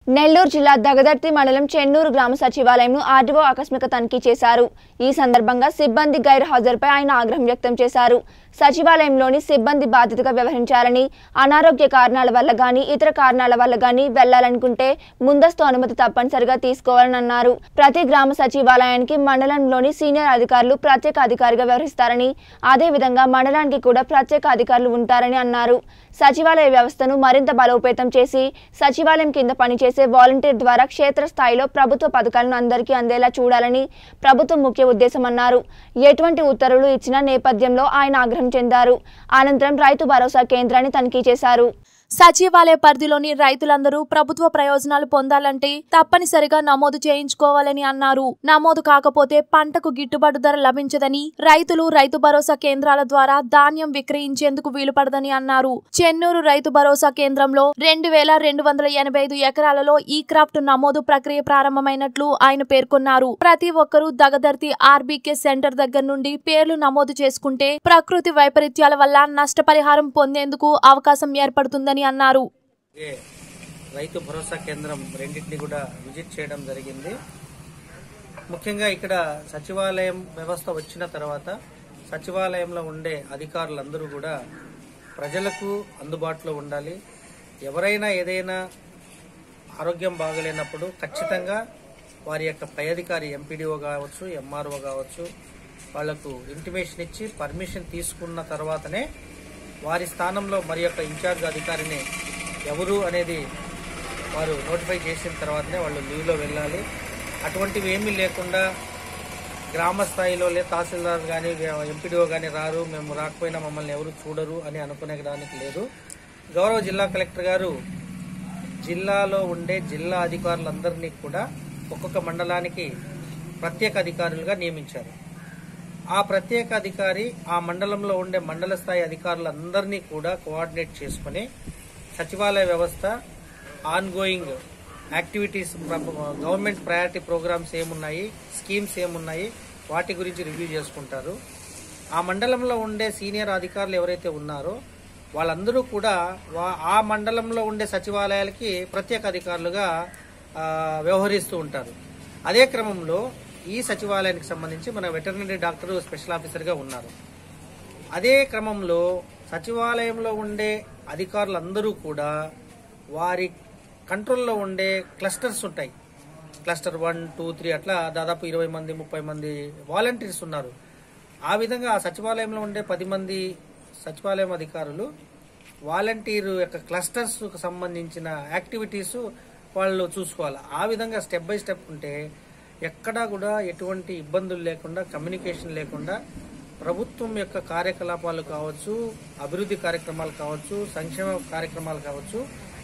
నెల్లూరు జిల్లా దగదర్తి మండలం చెన్నూరు గ్రామ సచివాలయంను ఆర్డీఓ ఆకస్మిక తనిఖీ చేశారు ఈ సందర్భంగా సిబ్బంది గైర్ హాజరుపై ఆయన ఆగ్రహం వ్యక్తం చేశారు సచివాలయంలోని సిబ్బంది బాధ్యతగా వ్యవహరించాలని అనారోగ్య కారణాల వల్ల గాని ఇతర కారణాల వల్ల గాని వెళ్లాలనుకుంటే ముందస్తు అనుమతి తప్పనిసరిగా తీసుకోవాలని అన్నారు ప్రతి గ్రామ సచివాలయానికి మండలంలోని సీనియర్ అధికారులు ప్రత్యేక అధికారిగా వ్యవహరిస్తారని అదేవిధంగా మండలానికి కూడా ప్రత్యేక అధికారులు ఉంటారని అన్నారు సచివాలయ వ్యవస్థను మరింత బలోపేతం చేసి సచివాలయం కింద పనిచేసే వాలంటీర్ ద్వారా క్షేత్రస్థాయిలో ప్రభుత్వ పథకాలను అందరికీ అందేలా చూడాలని ప్రభుత్వం ముఖ్య ఉద్దేశం అన్నారు ఎటువంటి ఉత్తర్వులు ఇచ్చిన నేపథ్యంలో ఆయన ఆగ్రహం చెందారు అనంతరం రైతు భరోసా కేంద్రాన్ని తనిఖీ చేశారు సచివాలయ పరిధిలోని రైతులందరూ ప్రభుత్వ ప్రయోజనాలు పొందాలంటే తప్పనిసరిగా నమోదు చేయించుకోవాలని అన్నారు నమోదు కాకపోతే పంటకు గిట్టుబాటు ధర లభించదని రైతులు రైతు భరోసా కేంద్రాల ద్వారా ధాన్యం విక్రయించేందుకు వీలుపడదని అన్నారు చెన్నూరు రైతు భరోసా కేంద్రంలో రెండు వేల రెండు వందల ఎనభై ఐదు ఎకరాలలో ఈ క్రాఫ్ట్ నమోదు ప్రక్రియ ప్రారంభమైనట్లు ఆయన పేర్కొన్నారు ప్రతి ఒక్కరూ దగదర్తి ఆర్బీకే సెంటర్ దగ్గర నుండి పేర్లు నమోదు చేసుకుంటే ప్రకృతి వైపరీత్యాల వల్ల నష్టపరిహారం పొందేందుకు అవకాశం ఏర్పడుతుందని అన్నారు అలాగే రైతు భరోసా కేంద్రం రెండింటిని కూడా విజిట్ చేయడం జరిగింది ముఖ్యంగా ఇక్కడ సచివాలయం వ్యవస్థ వచ్చిన తర్వాత సచివాలయంలో ఉండే అధికారులందరూ కూడా ప్రజలకు అందుబాటులో ఉండాలి ఎవరైనా ఏదైనా ఆరోగ్యం బాగలేనప్పుడు ఖచ్చితంగా వారి యొక్క పై అధికారి ఎంపీడీఓ కావచ్చు ఎంఆర్ఓ కావచ్చు వాళ్లకు ఇంటిమేషన్ ఇచ్చి పర్మిషన్ తీసుకున్న తర్వాతనే వారి స్థానంలో మరి యొక్క ఇన్ఛార్జ్ అధికారిని ఎవరు అనేది వారు నోటిఫై చేసిన తర్వాతనే వాళ్ళు లీవ్లో వెళ్ళాలి అటువంటివి ఏమీ లేకుండా గ్రామ స్థాయిలో లేదా తహసీల్దార్ కానీ ఎంపీడీఓ కానీ రారు మేము రాకపోయినా మమ్మల్ని ఎవరు చూడరు అని అనుకునే దానికి లేదు గౌరవ జిల్లా కలెక్టర్ గారు జిల్లాలో ఉండే జిల్లా అధికారులందరినీ కూడా ఒక్కొక్క మండలానికి ప్రత్యేక అధికారులుగా నియమించారు ఆ ప్రత్యేక అధికారి ఆ మండలంలో ఉండే మండల స్థాయి అధికారులందరినీ కూడా కోఆర్డినేట్ చేసుకుని సచివాలయ వ్యవస్థ ongoing activities government priority programmes ఏమున్నాయి స్కీమ్స్ ఏమున్నాయి వాటి గురించి రివ్యూ చేసుకుంటారు ఆ మండలంలో ఉండే సీనియర్ అధికారులు ఎవరైతే ఉన్నారో వాళ్ళందరూ కూడా వా- ఆ మండలంలో ఉండే సచివాలయాలకి ప్రత్యేక అధికారులుగా ఆ, వ్యవహరిస్తూ ఉంటారు అదే క్రమంలో ఈ సచివాలయానికి సంబంధించి మన వెటర్నరీ డాక్టర్ స్పెషల్ ఆఫీసర్గా ఉన్నారు అదే క్రమంలో సచివాలయంలో ఉండే అధికారులందరూ కూడా వారి కంట్రోల్లో ఉండే క్లస్టర్స్ ఉంటాయి క్లస్టర్ వన్ టూ త్రీ అట్లా దాదాపు ఇరవై మంది ముప్పై మంది వాలంటీర్స్ ఉన్నారు ఆ విధంగా ఆ సచివాలయంలో ఉండే పది మంది సచివాలయం అధికారులు వాలంటీర్ యొక్క క్లస్టర్స్ కు సంబంధించిన యాక్టివిటీస్ వాళ్ళు చూసుకోవాలి ఆ విధంగా స్టెప్ బై స్టెప్ ఉంటే ఎక్కడా కూడా ఎటువంటి ఇబ్బందులు లేకుండా కమ్యూనికేషన్ లేకుండా ప్రభుత్వం యొక్క కార్యకలాపాలు కావచ్చు అభివృద్ధి కార్యక్రమాలు కావచ్చు సంక్షేమ కార్యక్రమాలు కావచ్చు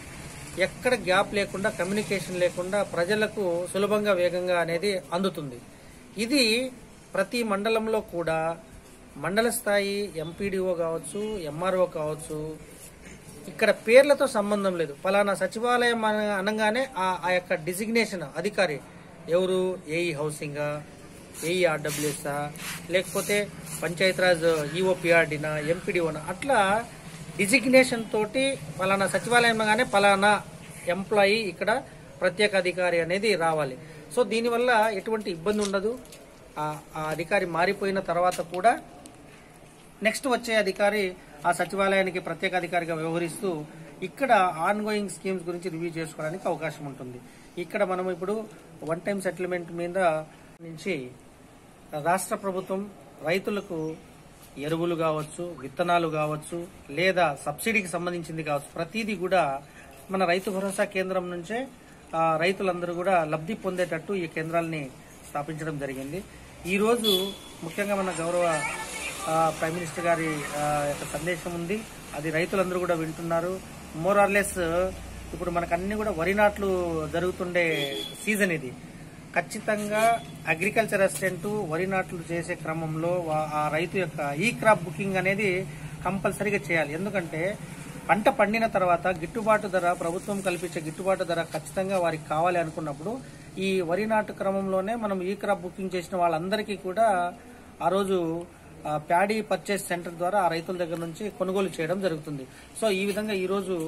ఎక్కడ గ్యాప్ లేకుండా కమ్యూనికేషన్ లేకుండా ప్రజలకు సులభంగా వేగంగా అనేది అందుతుంది ఇది ప్రతి మండలంలో కూడా మండల స్థాయి ఎంపీడీఓ కావచ్చు ఎంఆర్ఓ కావచ్చు ఇక్కడ పేర్లతో సంబంధం లేదు ఫలానా సచివాలయం అన- అనగానే ఆ ఆ యొక్క డిజిగ్నేషన్ అధికారి ఎవరు ఏఈ హౌసింగా ఏఈ ఆర్డబ్ల్యూఎస్ఆ లేకపోతే పంచాయతీరాజ్ ఈఓపిఆర్డినా ఎంపీడీఓనా అట్లా డిజిగ్నేషన్ తోటి ఫలానా సచివాలయం గానే ఫలానా ఎంప్లాయీ ఇక్కడ ప్రత్యేక అధికారి అనేది రావాలి సో దీనివల్ల ఎటువంటి ఇబ్బంది ఉండదు ఆ ఆ అధికారి మారిపోయిన తర్వాత కూడా నెక్స్ట్ వచ్చే అధికారి ఆ సచివాలయానికి ప్రత్యేక అధికారిగా వ్యవహరిస్తూ ఇక్కడ ఆన్ గోయింగ్ స్కీమ్స్ గురించి రివ్యూ చేసుకోవడానికి అవకాశం ఉంటుంది ఇక్కడ మనం ఇప్పుడు వన్ టైం సెటిల్మెంట్ మీద నుంచి రాష్ట్ర ప్రభుత్వం రైతులకు ఎరువులు కావచ్చు విత్తనాలు కావచ్చు లేదా సబ్సిడీకి సంబంధించింది కావచ్చు ప్రతిదీ కూడా మన రైతు భరోసా కేంద్రం నుంచే ఆ, రైతులందరూ కూడా లబ్ధి పొందేటట్టు ఈ కేంద్రాలని స్థాపించడం జరిగింది ఈ రోజు ముఖ్యంగా మన గౌరవ ఆ, ప్రైమ్ మినిస్టర్ గారి ఆ, యొక్క సందేశం ఉంది అది రైతులందరూ కూడా వింటున్నారు మోర్ ఆర్ లెస్ ఇప్పుడు మనకు అన్ని కూడా వరి నాట్లు జరుగుతుండే సీజన్ ఇది ఖచ్చితంగా అగ్రికల్చర్ అసిస్టెంట్ వరి నాట్లు చేసే క్రమంలో వా- ఆ రైతు యొక్క ఈ క్రాప్ బుకింగ్ అనేది కంపల్సరీగా చేయాలి ఎందుకంటే పంట పండిన తర్వాత గిట్టుబాటు ధర ప్రభుత్వం కల్పించే గిట్టుబాటు ధర ఖచ్చితంగా వారికి కావాలి అనుకున్నప్పుడు ఈ వరి నాటు క్రమంలోనే మనం ఈ క్రాప్ బుకింగ్ చేసిన వాళ్ళందరికీ కూడా ఆ రోజు ఆ, ప్యాడీ పర్చేస్ సెంటర్ ద్వారా ఆ రైతుల దగ్గర నుంచి కొనుగోలు చేయడం జరుగుతుంది సో ఈ విధంగా ఈ రోజు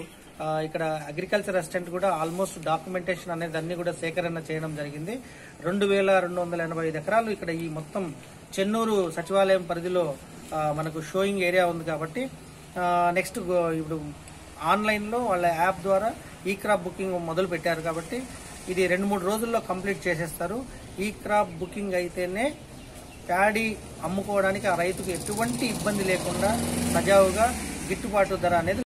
ఆ, ఇక్కడ అగ్రికల్చర్ అసిస్టెంట్ కూడా ఆల్మోస్ట్ డాక్యుమెంటేషన్ అనేది అన్ని కూడా సేకరణ చేయడం జరిగింది రెండు వేల రెండు వందల ఎనభై ఐదు ఎకరాలు ఇక్కడ ఈ మొత్తం చెన్నూరు సచివాలయం పరిధిలో ఆ, మనకు షోయింగ్ ఏరియా ఉంది కాబట్టి నెక్స్ట్ ఇప్పుడు ఆన్లైన్లో వాళ్ళ యాప్ ద్వారా ఈ క్రాప్ బుకింగ్ మొదలు పెట్టారు కాబట్టి ఇది రెండు మూడు రోజుల్లో కంప్లీట్ చేసేస్తారు ఈ క్రాప్ బుకింగ్ అయితేనే ప్యాడీ అమ్ముకోవడానికి ఆ రైతుకు ఎటువంటి ఇబ్బంది లేకుండా సజావుగా గిట్టుబాటు ధర అనేది